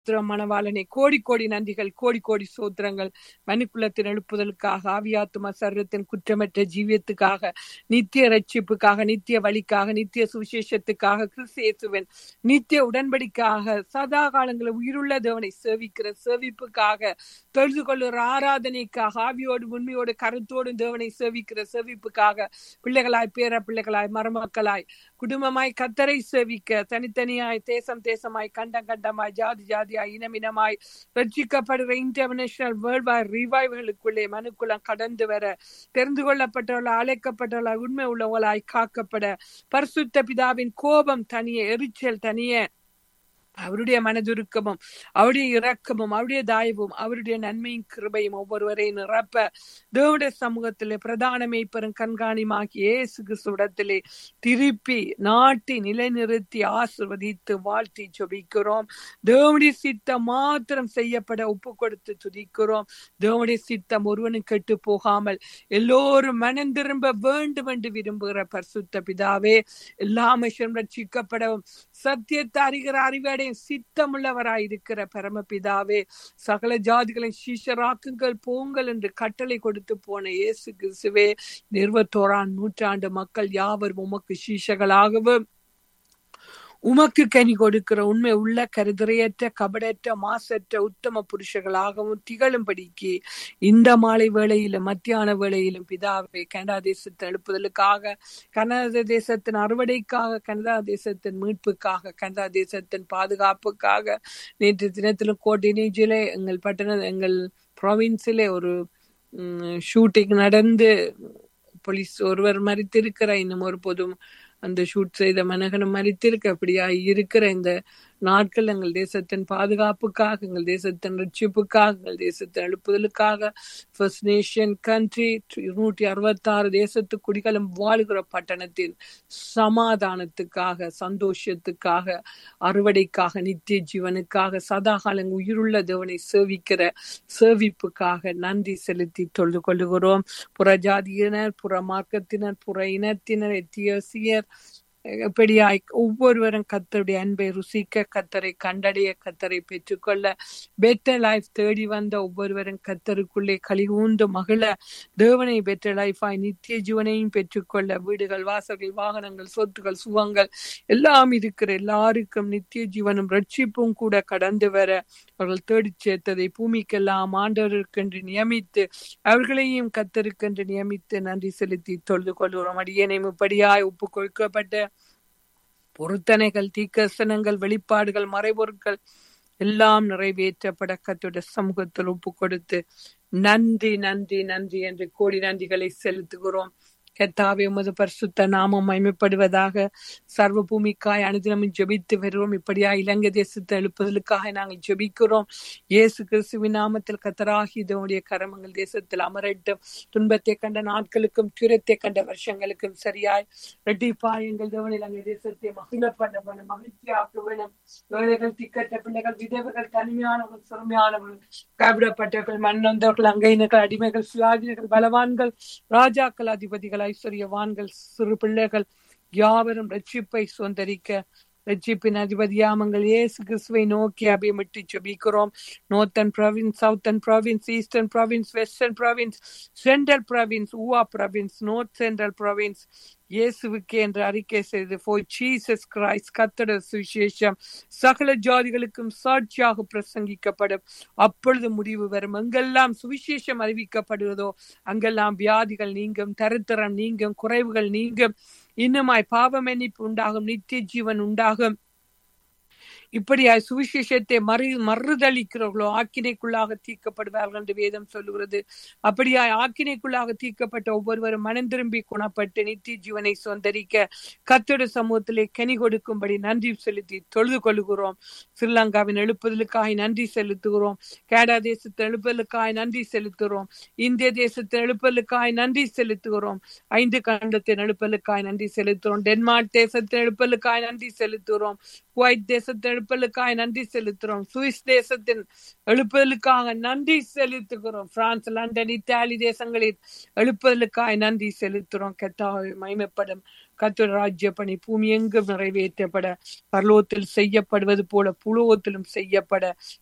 ஸ்தோத்திரம் மணவாளனே கோடி கோடி நன்றிகள் கோடி கோடி சோத்திரங்கள் மனுக்குலத்தின் எழுப்புதலுக்காக ஆவியாத்தும சரீரத்தின் குற்றமற்ற ஜீவியத்துக்காக நித்திய ரட்சிப்புக்காக நித்திய வழிக்காக நித்திய சுவிசேஷத்துக்காக கிறிஸ்தியேசுவன் நித்திய உடன்படிக்காக சதா காலங்களில் உயிருள்ள தேவனை சேவிக்கிற சேவிப்புக்காக தொழுது கொள்ளுற ஆராதனைக்காக ஆவியோடு உண்மையோடு கருத்தோடு தேவனை சேவிக்கிற சேவிப்புக்காக பிள்ளைகளாய் பேர பிள்ளைகளாய் மருமக்களாய் குடும்பமாய் கத்தரை சேவிக்க தனித்தனியாய் தேசம் தேசமாய் கண்டம் கண்டமாய் ஜாதி ஜாதியாய் இனம் இனமாய் ரட்சிக்கப்படுகிற இன்டர்நேஷனல் வேர்ல்ட் வார் ரிவைவல்களுக்குள்ளே மனுக்குளம் கடந்து வர தெரிந்து கொள்ளப்பட்டவர்களாய் அழைக்கப்பட்டவர்களாய் உண்மை உள்ளவர்களாய் காக்கப்பட பரிசுத்த பிதாவின் கோபம் தனியே எரிச்சல் தனியே அவருடைய மனதுருக்கமும் அவருடைய இரக்கமும் அவருடைய தாயவும் அவருடைய நன்மையும் கிருபையும் ஒவ்வொருவரை நிரப்ப தேவடைய சமூகத்திலே பிரதான மேய்ப்பரும் கண்காணிமாகி இயேசு கிறிஸ்துவிடத்திலே திருப்பி நாட்டி நிலைநிறுத்தி ஆசிர்வதித்து வாழ்த்தி ஜொபிக்கிறோம் தேவனுடைய சித்தம் மாத்திரம் செய்யப்பட ஒப்பு கொடுத்து துதிக்கிறோம் தேவனுடைய சித்தம் ஒருவனும் கெட்டு போகாமல் எல்லோரும் மனம் திரும்ப வேண்டும் என்று விரும்புகிற பரிசுத்த பிதாவே எல்லா மனுஷரும் ரட்சிக்கப்படவும் சத்தியத்தை அறிகிற அறிவடை சித்தமுள்ளவராய் இருக்கிற பரமபிதாவே சகல ஜாதிகளை சீஷராக்குங்கள் போங்கள் என்று கட்டளை கொடுத்து போன இயேசு கிறிஸ்துவே நிறுவத்தோரான் நூற்றாண்டு மக்கள் யாவரும் உமக்கு சீஷகளாகவும் உமக்கு கனி கொடுக்கிற உண்மை உள்ள கருதுரையற்ற கபடற்ற மாசற்ற உத்தம புருஷர்களாகவும் திகழும்படிக்கு இந்த மாலை வேளையிலும் மத்தியான வேளையிலும் பிதாவை கனடா தேசத்தை எழுப்புதலுக்காக கனடா தேசத்தின் அறுவடைக்காக கனடா தேசத்தின் மீட்புக்காக கனடா தேசத்தின் பாதுகாப்புக்காக நேற்று தினத்திலும் கோட்டினேஜிலே எங்கள் பட்டண எங்கள் ப்ராவின்ஸிலே ஒரு ஷூட்டிங் நடந்து போலீஸ் ஒருவர் மறித்திருக்கிற இன்னும் ஒரு பொதும் அந்த ஷூட் செய்த மனகனம் மறித்திருக்க அப்படியா இருக்கிற இந்த நாட்கள் எங்கள் தேசத்தின் பாதுகாப்புக்காக எங்கள் தேசத்தின் ரட்சிப்புக்காக எங்கள் தேசத்தின் எழுப்புதலுக்காக ஃபர்ஸ்ட் நேஷன் கண்ட்ரி இருநூற்றி அறுபத்தி ஆறு தேசத்து குடிகளும் வாழ்கிற பட்டணத்தின் சமாதானத்துக்காக சந்தோஷத்துக்காக அறுவடைக்காக நித்திய ஜீவனுக்காக சதாகாலம் உயிருள்ள தேவனை சேவிக்கிற சேவிப்புக்காக நன்றி செலுத்தி தொழுது கொள்ளுகிறோம் புற ஜாதியினர் புற மார்க்கத்தினர் புற இனத்தினர் எத்தியோசியர் எப்படியாய் ஒவ்வொருவரும் கத்தருடைய அன்பை ருசிக்க கத்தரை கண்டடைய கத்தரை பெற்றுக்கொள்ள பெட்டர் லைஃப் தேடி வந்த ஒவ்வொருவரும் கத்தருக்குள்ளே கலிகூந்து மகிழ தேவனை பெட்டர் லைஃபாய் நித்திய ஜீவனையும் பெற்றுக்கொள்ள வீடுகள் வாசல்கள் வாகனங்கள் சொத்துகள் சுகங்கள் எல்லாம் இருக்கிற எல்லாருக்கும் நித்திய ஜீவனும் ரட்சிப்பும் கூட கடந்து வர அவர்கள் தேடிச் சேர்த்ததை பூமிக்கெல்லாம் ஆண்டவருக்கென்று நியமித்து அவர்களையும் கத்தருக்கென்று நியமித்து நன்றி செலுத்தி தொழுது கொள்கிறோம் அடியனை இப்படியாய் ஒப்பு கொடுக்கப்பட்ட பொருத்தனைகள் தீக்கசனங்கள் வெளிப்பாடுகள் மறைபொருட்கள் எல்லாம் நிறைவேற்றப்பட கத்துடைய சமூகத்தில் ஒப்பு கொடுத்து நன்றி நன்றி நன்றி என்று கோடி நன்றிகளை செலுத்துகிறோம் கத்தாவே உமது பரிசுத்த நாமம் மயமைப்படுவதாக சர்வ பூமிக்காய் அனுதினமும் ஜெபித்து வருவோம் இப்படியா இலங்கை தேசத்தை எழுப்புதலுக்காக நாங்கள் ஜெபிக்கிறோம் இயேசு கிறிஸ்துவின் நாமத்தில் கத்தராகி இதனுடைய கரமங்கள் தேசத்தில் அமரட்டும் துன்பத்தை கண்ட நாட்களுக்கும் துரத்தை கண்ட வருஷங்களுக்கும் சரியாய் ரெட்டிப்பாய் எங்கள் தேவன் இலங்கை தேசத்தை மகிழப்பட வேணும் மகிழ்ச்சியாக்க வேணும் ஏழைகள் திக்கட்ட பிள்ளைகள் விதவைகள் தனிமையானவர்கள் சிறுமையானவர்கள் கைவிடப்பட்டவர்கள் மண்ணந்தவர்கள் அங்கையினர்கள் அடிமைகள் சுயாதிகள் பலவான்கள் ராஜாக்கள் அதிபதிகள் ஐஸ்வர்யவான்கள் சிறு பிள்ளைகள் யாவரும் ரட்சிப்பை சுதந்திரிக்க ரட்சிப்பின் அதிபதியாமங்கள் இயேசு கிறிஸ்துவை நோக்கி அபியமிட்டு ஜெபிக்கிறோம் northern province southern province eastern province western province central province Uva province north central province இயேசுவுக்கு என்று அறிக்கை செய்து போய் ஜீசஸ் கிரைஸ்ட் கத்தட சுவிசேஷம் சகல ஜாதிகளுக்கும் சாட்சியாக பிரசங்கிக்கப்படும் அப்பொழுது முடிவு வரும் எங்கெல்லாம் சுவிசேஷம் அறிவிக்கப்படுவதோ அங்கெல்லாம் வியாதிகள் நீங்கும் தரித்திரம் நீங்கும் குறைவுகள் நீங்கும் இன்னுமாய் பாவ மன்னிப்பு உண்டாகும் நித்திய ஜீவன் உண்டாகும் இப்படியாய் சுவிசேஷத்தை மறு மறுதளிக்கிறவர்களோ ஆக்கினைக்குள்ளாக தீர்க்கப்படுவார்கள் என்று வேதம் சொல்லுகிறது அப்படியாய் ஆக்கினைக்குள்ளாக தீர்க்கப்பட்ட ஒவ்வொருவரும் மனம் திரும்பி குணப்பட்டு நித்திய ஜீவனை சொந்தரிக்க கத்தோட சமூகத்திலே கனி கொடுக்கும்படி நன்றி செலுத்தி தொழுது கொள்கிறோம் ஸ்ரீலங்காவின் எழுப்புதலுக்காய் நன்றி செலுத்துகிறோம் கேடா தேசத்தை எழுப்புதலுக்காய் நன்றி செலுத்துகிறோம் இந்திய தேசத்தை எழுப்புதலுக்காய் நன்றி செலுத்துகிறோம் ஐந்து கண்டத்தின் எழுப்பலுக்காய் நன்றி செலுத்துகிறோம் டென்மார்க் தேசத்தின் எழுப்பலுக்காய் நன்றி செலுத்துகிறோம் குவைத் தேசத்தின் எழுப்பலுக்காய் நன்றி செலுத்துகிறோம் சுவிஸ் தேசத்தின் எழுப்புதலுக்காக நன்றி செலுத்துகிறோம் பிரான்ஸ் லண்டன் இத்தாலி தேசங்களில் எழுப்புதலுக்காய் நன்றி செலுத்துகிறோம் கெத்தாவை மயமப்படும் கத்தோட ராஜ்ய பணி பூமி எங்கும் நிறைவேற்றப்பட பரலோகத்தில் செய்யப்படுவது போல புலோகத்திலும் செய்யப்பட